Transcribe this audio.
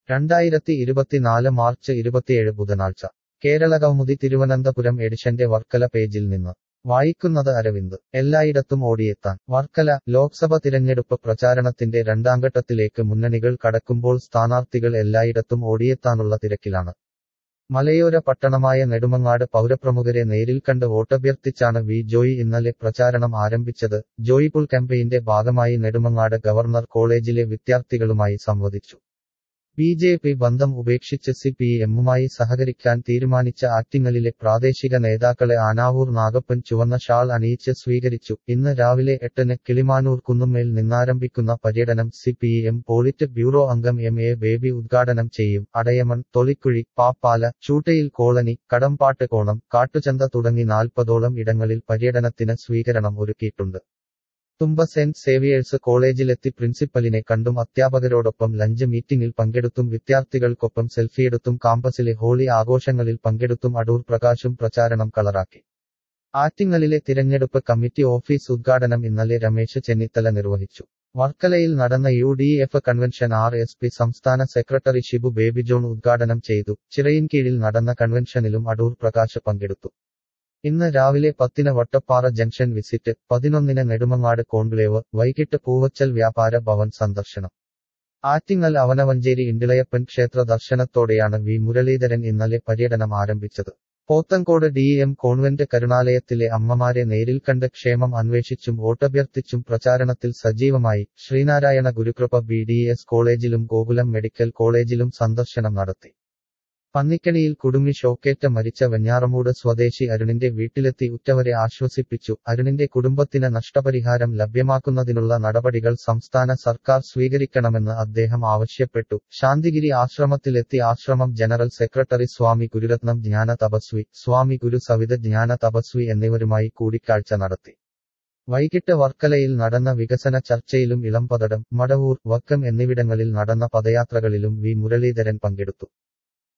രണ്ടായിരത്തി ഇരുപത്തിനാല് മാർച്ച് ഇരുപത്തിയേഴ് ബുധനാഴ്ച കേരള കൗമുദി തിരുവനന്തപുരം എഡിഷന്റെ വർക്കല പേജിൽ നിന്ന് വായിക്കുന്നത് അരവിന്ദ് എല്ലായിടത്തും ഓടിയെത്താൻ വർക്കല ലോക്സഭ തിരഞ്ഞെടുപ്പ് പ്രചാരണത്തിന്റെ രണ്ടാംഘട്ടത്തിലേക്ക് മുന്നണികൾ കടക്കുമ്പോൾ സ്ഥാനാർത്ഥികൾ എല്ലായിടത്തും ഓടിയെത്താനുള്ള തിരക്കിലാണ് മലയോര പട്ടണമായ നെടുമങ്ങാട് പൗരപ്രമുഖരെ നേരിൽ കണ്ട് വോട്ടഭ്യർത്ഥിച്ചാണ് വി ജോയി ഇന്നലെ പ്രചാരണം ആരംഭിച്ചത് ജോയിപുൾ ക്യാമ്പയിന്റെ ഭാഗമായി നെടുമങ്ങാട് ഗവർണർ കോളേജിലെ വിദ്യാർത്ഥികളുമായി സംവദിച്ചു ബി ജെ പി ബന്ധം ഉപേക്ഷിച്ച് സി പി എമ്മുമായി സഹകരിക്കാൻ തീരുമാനിച്ച ആറ്റിങ്ങലിലെ പ്രാദേശിക നേതാക്കളെ ആനാവൂർ നാഗപ്പൻ ചുവന്ന ഷാൾ അണിയിച്ച് സ്വീകരിച്ചു ഇന്ന് രാവിലെ എട്ടിന് കിളിമാനൂർ കുന്നുമേൽ നിന്നാരംഭിക്കുന്ന പര്യടനം C P M polit bureau അംഗം എം എ ബേബി ഉദ്ഘാടനം ചെയ്യും അടയമൺ തൊളിക്കുഴി പാപ്പാല ചൂട്ടയിൽ കോളനി കടമ്പാട്ട് കോണം കാട്ടുചന്ത തുടങ്ങി നാൽപ്പതോളം ഇടങ്ങളിൽ പര്യടനത്തിന് സ്വീകരണം ഒരുക്കിയിട്ടുണ്ട് തുമ്പ സെന്റ് സേവിയേഴ്സ് കോളേജിലെത്തി പ്രിൻസിപ്പലിനെ കണ്ടും അധ്യാപകരോടൊപ്പം ലഞ്ച് മീറ്റിംഗിൽ പങ്കെടുത്തും വിദ്യാർത്ഥികൾക്കൊപ്പം സെൽഫിയെടുത്തും കാമ്പസിലെ ഹോളി ആഘോഷങ്ങളിൽ പങ്കെടുത്തും അടൂർ പ്രകാശും പ്രചാരണം കളറാക്കി ആറ്റിങ്ങലിലെ തിരഞ്ഞെടുപ്പ് കമ്മിറ്റി ഓഫീസ് ഉദ്ഘാടനം ഇന്നലെ രമേശ് ചെന്നിത്തല നിർവഹിച്ചു വർക്കലയിൽ നടന്ന U D F convention R S P സംസ്ഥാന സെക്രട്ടറി ഷിബു ബേബി ജോൺ ഉദ്ഘാടനം ചെയ്തു ചിറയിൻകീഴിൽ നടന്ന കൺവെൻഷനിലും അടൂർ പ്രകാശ് പങ്കെടുത്തു ഇന്ന് രാവിലെ പത്തിന് വട്ടപ്പാറ ജംഗ്ഷൻ വിസിറ്റ് പതിനൊന്നിന് നെടുമങ്ങാട് കോൺക്ലേവ് വൈകിട്ട് പൂവച്ചൽ വ്യാപാര ഭവൻ സന്ദർശനം ആറ്റിങ്ങൽ അവനവഞ്ചേരി ഇണ്ടിളയപ്പൻ ക്ഷേത്ര ദർശനത്തോടെയാണ് വി മുരളീധരൻ ഇന്നലെ പര്യടനം ആരംഭിച്ചത് പോത്തങ്കോട് ഡി എം കോൺവെന്റ് കരുണാലയത്തിലെ അമ്മമാരെ നേരിൽ കണ്ട് ക്ഷേമം അന്വേഷിച്ചും വോട്ടഭ്യർത്ഥിച്ചും പ്രചാരണത്തിൽ സജീവമായി Sreenarayana Gurukripa B D S കോളേജിലും ഗോകുലം മെഡിക്കൽ കോളേജിലും സന്ദർശനം നടത്തി പന്നിക്കണിയിൽ കുടുങ്ങി ഷോക്കേറ്റ് മരിച്ച വെഞ്ഞാറമൂട് സ്വദേശി അരുണിന്റെ വീട്ടിലെത്തി ഉറ്റവരെ ആശ്വസിപ്പിച്ചു അരുണിന്റെ കുടുംബത്തിന് നഷ്ടപരിഹാരം ലഭ്യമാക്കുന്നതിനുള്ള നടപടികൾ സംസ്ഥാന സർക്കാർ സ്വീകരിക്കണമെന്ന് അദ്ദേഹം ആവശ്യപ്പെട്ടു ശാന്തിഗിരി ആശ്രമത്തിലെത്തി ആശ്രമം ജനറൽ സെക്രട്ടറി സ്വാമി ഗുരുരത്നം ജ്ഞാന തപസ്വി സ്വാമി ഗുരു സവിത ജ്ഞാന തപസ്വി എന്നിവരുമായി കൂടിക്കാഴ്ച നടത്തി വൈകിട്ട് വർക്കലയിൽ നടന്ന വികസന ചർച്ചയിലും ഇളംപതടം മടവൂർ വക്കം എന്നിവിടങ്ങളിൽ നടന്ന പദയാത്രകളിലും വി മുരളീധരൻ പങ്കെടുത്തു